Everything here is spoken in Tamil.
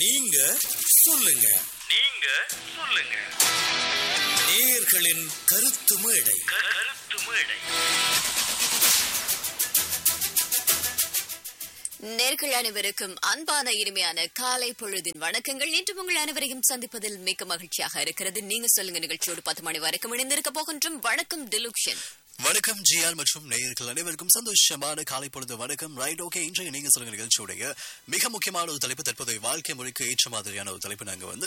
நீங்க சொல்லுங்க நீங்க சொல்லுங்க நேயர்களின் கருத்து மேடை கருத்து மேடை நேர்கள் அனைவருக்கும் அன்பான இனிமையான காலை பொழுதின் வணக்கங்கள் இன்று உங்கள் அனைவரையும் சந்திப்பதில் மிக்க மகிழ்ச்சியாக இருக்கிறது நீங்க சொல்லுங்க நிகழ்ச்சியோடு பத்து மணி வரைக்கும் இணைந்திருக்க போகின்றோம் வணக்கம் டிலுக்ஷன் வணக்கம் ஜிஆர் மற்றும் நேயர்கள் அனைவருக்கும் சந்தோஷமான காலை பொழுது வணக்கம் ரைட் ஓகே இன்றைய நீங்க சொல்லுங்க நிகழ்ச்சியுடைய மிக முக்கியமான ஒரு தலைப்பு தற்போதைய வாழ்க்கை முறைக்கு ஏற்ற மாதிரியான ஒரு தலைப்பு நாங்க வந்து